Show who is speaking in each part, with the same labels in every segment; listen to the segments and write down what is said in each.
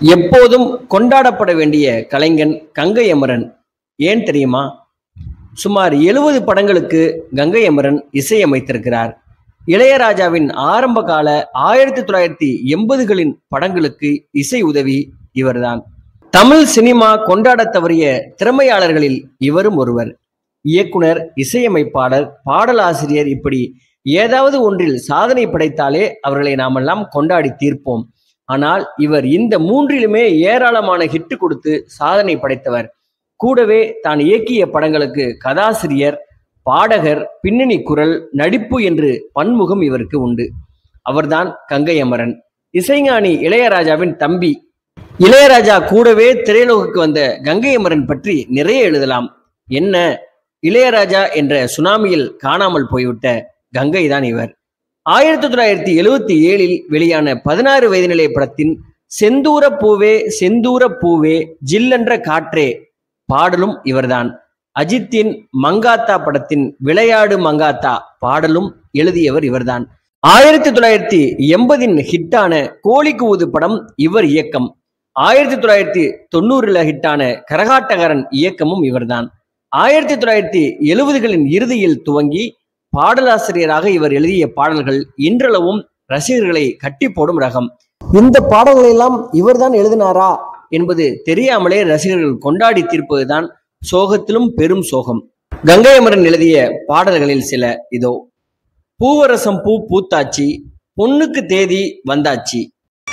Speaker 1: எப்போதும் கொண்டாடப்பட வேண்டிய கலைஞன் கங்கை அமரன் ஏன் தெரியுமா சுமார் எழுபது படங்களுக்கு கங்கை அமரன் இசையமைத்திருக்கிறார் இளையராஜாவின் ஆரம்ப கால ஆயிரத்தி தொள்ளாயிரத்தி எண்பதுகளின் படங்களுக்கு இசை உதவி இவர்தான் தமிழ் சினிமா கொண்டாடத் தவறிய திறமையாளர்களில் இவரும் ஒருவர் இயக்குனர் இசையமைப்பாளர் பாடலாசிரியர் இப்படி ஏதாவது ஒன்றில் சாதனை படைத்தாலே அவர்களை நாமெல்லாம் கொண்டாடி தீர்ப்போம் ஆனால் இவர் இந்த மூன்றிலுமே ஏராளமான ஹிட் கொடுத்து சாதனை படைத்தவர் கூடவே தான் இயக்கிய படங்களுக்கு கதாசிரியர் பாடகர் பின்னணி குரல் நடிப்பு என்று பன்முகம் இவருக்கு உண்டு அவர்தான் கங்கை அமரன் இசைஞானி இளையராஜாவின் தம்பி இளையராஜா கூடவே திரையுலகுக்கு வந்த கங்கை அமரன் பற்றி நிறைய எழுதலாம் என்ன இளையராஜா என்ற சுனாமியில் காணாமல் போய்விட்ட கங்கை தான் இவர் ஆயிரத்தி தொள்ளாயிரத்தி எழுவத்தி ஏழில் வெளியான பதினாறு வயது நிலை படத்தின் செந்தூர பூவே செந்தூர பூவே ஜில்லென்ற காற்றே பாடலும் இவர்தான் அஜித்தின் மங்காத்தா படத்தின் விளையாடு மங்காத்தா பாடலும் எழுதியவர் இவர்தான் ஆயிரத்தி தொள்ளாயிரத்தி எண்பதின் ஹிட்டான கோழி கூவுது படம் இவர் இயக்கம் ஆயிரத்தி தொள்ளாயிரத்தி தொண்ணூறுல ஹிட்டான கரகாட்டகாரன் இயக்கமும் இவர்தான் ஆயிரத்தி தொள்ளாயிரத்தி எழுபதுகளின் இறுதியில் துவங்கி பாடலாசிரியராக இவர் எழுதிய பாடல்கள் இன்றளவும் ரசிகர்களை கட்டி போடும் ரகம் இந்த பாடல்களை எல்லாம் இவர்தான் எழுதினாரா என்பது தெரியாமலே ரசிகர்கள் கொண்டாடி தீர்ப்பதுதான் சோகத்திலும் பெரும் சோகம் கங்கை அமரன் எழுதிய பாடல்களில் சில இதோ பூவரசம் பூ பூத்தாச்சி பொண்ணுக்கு தேதி வந்தாச்சி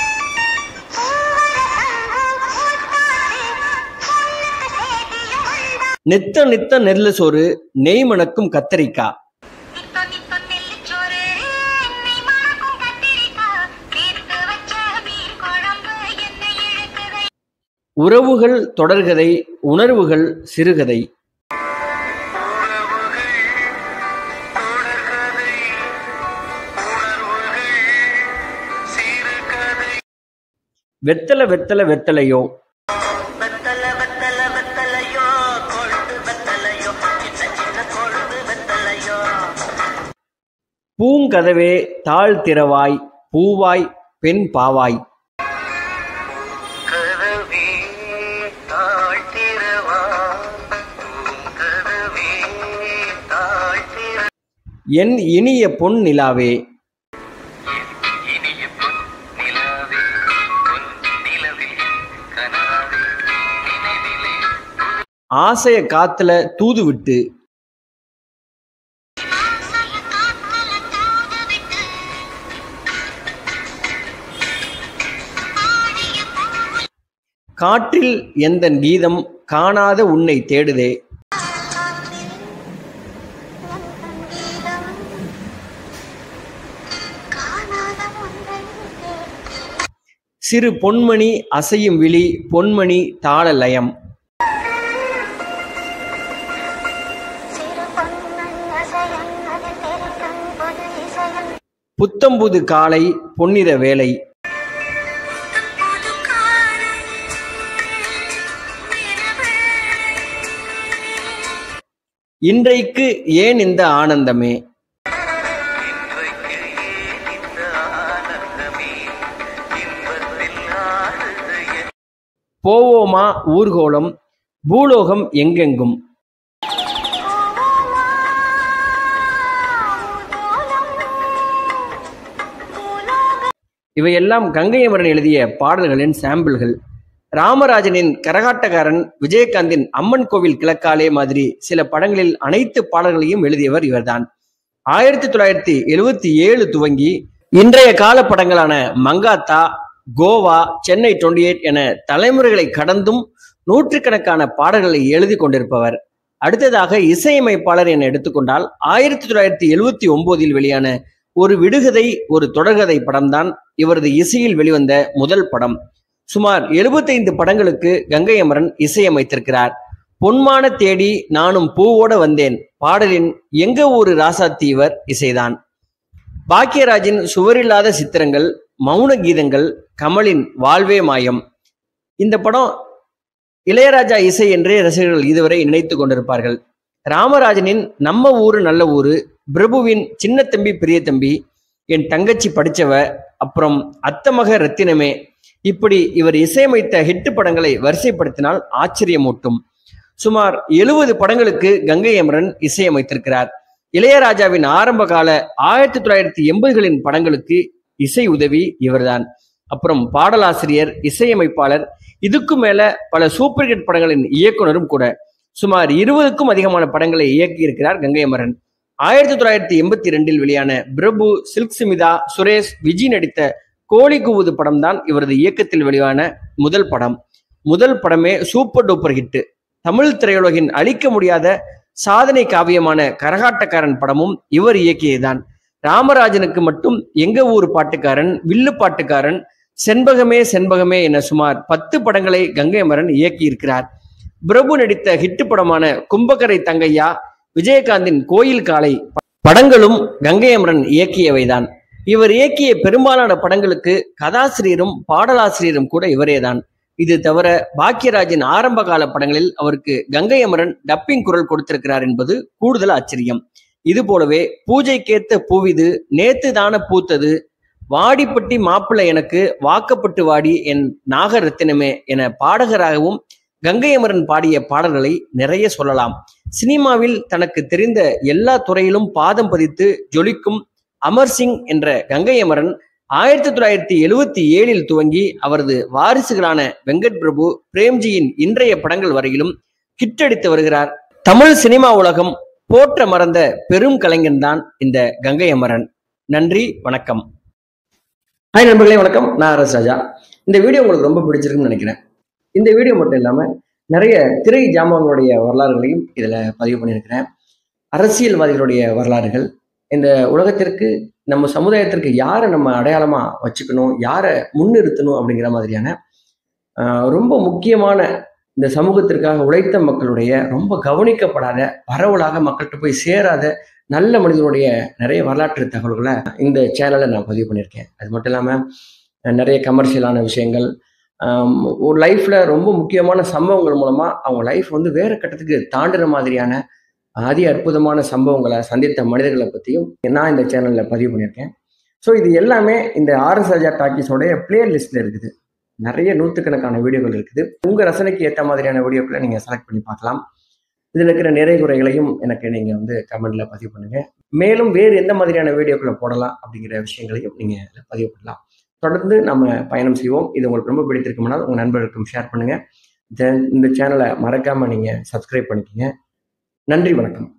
Speaker 1: நித்த நித்த நெல்லு சோறு நெய் மணக்கும் கத்தரிக்காய்
Speaker 2: நித்தோ நித்தோ நெல்லிச்சோறு, எண்ணெய் மணக்கும் கத்திரிக்காய், தீர்த்து வச்ச மீன் குழம்பு என்னை இழுக்குதை.
Speaker 1: உறவுகள் தொடர்கதை உணர்வுகள் சிறுகதை வெத்தல வெத்தல வெத்தலையோ
Speaker 2: வெத்தல வெத்தல வெத்தலையோ, கொழுந்து வெத்தலையோ, சின்ன சின்ன கொழுந்து வெத்தலையோ.
Speaker 1: பூங்கதவே தாழ் திறவாய் பூவாய் பெண் பாவாய்
Speaker 2: கதவே தாழ்த்திரவா, பூங்கதவே தாழ்த்திர
Speaker 1: என் இனிய பொன் நிலாவே
Speaker 2: இனிய பொன் நிலாவே பொன் நிலவில் கனாவே நினைவிலே
Speaker 1: ஆசைய காத்துல தூது விட்டு காற்றில் எந்தன் கீதம் காணாத உன்னை தேடுதே சிறு பொன்மணி அசையும் விழி பொன்மணி தாள லயம் புத்தம்புது காலை பொன்னிற வேலை இன்றைக்கு ஏன் இந்த ஆனந்தமே
Speaker 2: இன்றைக்கு ஏன் இந்த ஆனந்தமே இன்பத்தில் ஆடுது என்
Speaker 1: போவோமா ஊர்கோலம் பூலோகம் எங்கெங்கும் இவையெல்லாம் கங்கை அமரன் எழுதிய பாடல்களின் சாம்பிள்கள் ராமராஜனின் கரகாட்டக்காரன் விஜயகாந்தின் அம்மன் கோவில் கிழக்காலே மாதிரி சில படங்களில் அனைத்து பாடல்களையும் எழுதியவர் இவர்தான் ஆயிரத்தி தொள்ளாயிரத்தி எழுவத்தி ஏழு துவங்கி இன்றைய கால படங்களான மங்காத்தா கோவா சென்னை டுவெண்ட்டி எயிட் என தலைமுறைகளை கடந்தும் நூற்றுக்கணக்கான பாடல்களை எழுதி கொண்டிருப்பவர் அடுத்ததாக இசையமைப்பாளர் என எடுத்துக்கொண்டால் ஆயிரத்தி தொள்ளாயிரத்தி எழுவத்தி ஒன்பதில் வெளியான ஒரு விடுகதை ஒரு தொடர்கதை படம்தான் இவரது இசையில் வெளிவந்த முதல் படம் சுமார் எழுபத்தைந்து படங்களுக்கு கங்கை அமரன் இசையமைத்திருக்கிறார் பொன்மான தேடி நானும் பூவோட வந்தேன் பாடலின் எங்க ஊரு ராசாத்தி இவர் இசைதான் பாக்கியராஜின் சுவரில்லாத சித்திரங்கள் மௌன கீதங்கள் கமலின் வாழ்வே மாயம் இந்த படம் இளையராஜா இசை என்றே ரசிகர்கள் இதுவரை நினைத்து கொண்டிருப்பார்கள் ராமராஜனின் நம்ம ஊரு நல்ல ஊரு பிரபுவின் சின்ன தம்பி பெரிய தம்பி என் தங்கச்சி படிச்சவ அப்புறம் அத்தமக ரத்தினமே இப்படி இவர் இசையமைத்த ஹிட் படங்களை வரிசைப்படுத்தினால் ஆச்சரியமூட்டும் சுமார் எழுபது படங்களுக்கு கங்கை அமரன் இசையமைத்திருக்கிறார் இளையராஜாவின் ஆரம்ப கால ஆயிரத்தி தொள்ளாயிரத்தி எண்பதுகளின் படங்களுக்கு இசை உதவி இவர்தான் அப்புறம் பாடலாசிரியர் இசையமைப்பாளர் இதுக்கு மேல பல சூப்பர் ஹிட் படங்களின் இயக்குனரும் கூட சுமார் இருபதுக்கும் அதிகமான படங்களை இயக்கியிருக்கிறார் கங்கை அமரன் ஆயிரத்தி தொள்ளாயிரத்தி எண்பத்தி ரெண்டில் வெளியான பிரபு சில்க் சிமிதா சுரேஷ் விஜய் நடித்த கோழி கூவுது படம் தான் இவரது இயக்கத்தில் வெளியான முதல் படம் முதல் படமே சூப்பர் டூப்பர் ஹிட் தமிழ் திரையுலகின் அழிக்க முடியாத சாதனை காவியமான கரகாட்டக்காரன் படமும் இவர் இயக்கியதுதான் ராமராஜனுக்கு மட்டும் எங்க ஊர் பாட்டுக்காரன் வில்லு பாட்டுக்காரன் செண்பகமே செண்பகமே என சுமார் பத்து படங்களை கங்கை அமரன் இயக்கியிருக்கிறார் பிரபு நடித்த ஹிட் படமான கும்பகரை தங்கையா விஜயகாந்தின் கோயில் காலை படங்களும் கங்கை அமரன் இயக்கியவைதான் இவர் இயக்கிய பெரும்பாலான படங்களுக்கு கதாசிரியரும் பாடலாசிரியரும் கூட இவரேதான் இது தவிர பாக்யராஜின் ஆரம்ப கால படங்களில் அவருக்கு கங்கை அமரன் டப்பிங் குரல் கொடுத்திருக்கிறார் என்பது கூடுதல் ஆச்சரியம் இது போலவே பூஜைக்கேத்த பூவிது நேத்து தான பூத்தது வாடிப்பட்டி மாப்பிள்ளை எனக்கு வாக்கப்பட்டு வாடி என் நாகரத்தினமே என பாடகராகவும் கங்கை அமரன் பாடிய பாடல்களை நிறைய சொல்லலாம் சினிமாவில் தனக்கு தெரிந்த எல்லா துறையிலும் பாதம் பதித்து ஜொலிக்கும் அமர் சிங் என்ற கங்கை அமரன் ஆயிரத்தி தொள்ளாயிரத்தி எழுவத்தி ஏழில் துவங்கி அவரது வாரிசுகளான வெங்கட் பிரபு பிரேம்ஜியின் இன்றைய படங்கள் வரையிலும் ஹிட்டடித்து வருகிறார் தமிழ் சினிமா உலகம் போற்ற மறந்த பெரும் கலைஞன் தான் இந்த கங்கை அமரன் நன்றி வணக்கம் ஹாய் நண்பர்களே வணக்கம் நான் அரஸ் ராஜா இந்த வீடியோ உங்களுக்கு ரொம்ப பிடிச்சிருக்குன்னு நினைக்கிறேன் இந்த வீடியோ மட்டும் இல்லாமல் நிறைய திரை ஜாமான்களுடைய வரலாறுகளையும் இதில் பதிவு பண்ணியிருக்கிறேன் அரசியல்வாதிகளுடைய வரலாறுகள் இந்த உலகத்திற்கு நம்ம சமுதாயத்திற்கு யாரை நம்ம அடையாளமாக வச்சுக்கணும் யாரை முன்னிறுத்தணும் அப்படிங்கிற மாதிரியான ஆஹ், ரொம்ப முக்கியமான இந்த சமூகத்திற்காக உழைத்த மக்களுடைய ரொம்ப கவனிக்கப்படாத பரவலாக மக்கள்கிட்ட போய் சேராத நல்ல மனிதனுடைய நிறைய வரலாற்று தகவல்களை இந்த சேனலில் நான் பதிவு பண்ணியிருக்கேன் அது மட்டும் இல்லாமல் நிறைய கமர்ஷியலான விஷயங்கள் ஆம், ஒரு லைஃப்பில் ரொம்ப முக்கியமான சம்பவங்கள் மூலமாக அவங்க லைஃப் வந்து வேறு கட்டத்துக்கு தாண்டுற மாதிரியான அதி அற்புதமான சம்பவங்களை சந்தித்த மனிதர்களை பற்றியும் நான் இந்த சேனலில் பதிவு பண்ணியிருக்கேன் ஸோ இது எல்லாமே இந்த ஆர்எஸ் ராஜா டாக்கீஸோடைய பிளேலிஸ்ட்டில் இருக்குது நிறைய நூற்றுக்கணக்கான வீடியோக்கள் இருக்குது உங்கள் ரசனைக்கு ஏற்ற மாதிரியான வீடியோக்களை நீங்கள் செலக்ட் பண்ணி பார்க்கலாம் இதில் இருக்கிற நிறை குறைகளையும் எனக்கு நீங்கள் வந்து கமெண்ட்டில் பதிவு பண்ணுங்கள் மேலும் வேறு எந்த மாதிரியான வீடியோக்களை போடலாம் அப்படிங்கிற விஷயங்களையும் நீங்கள் இதில் பதிவு பண்ணலாம் தொடர்ந்து நம்ம பயணம் செய்வோம் இது உங்களுக்கு ரொம்ப பிடித்திருக்குமானால் உங்கள் நண்பர்களுக்கும் ஷேர் பண்ணுங்கள் தென் இந்த சேனலை மறக்காமல் நீங்கள் சப்ஸ்கிரைப் பண்ணிக்கோங்க நன்றி வணக்கம்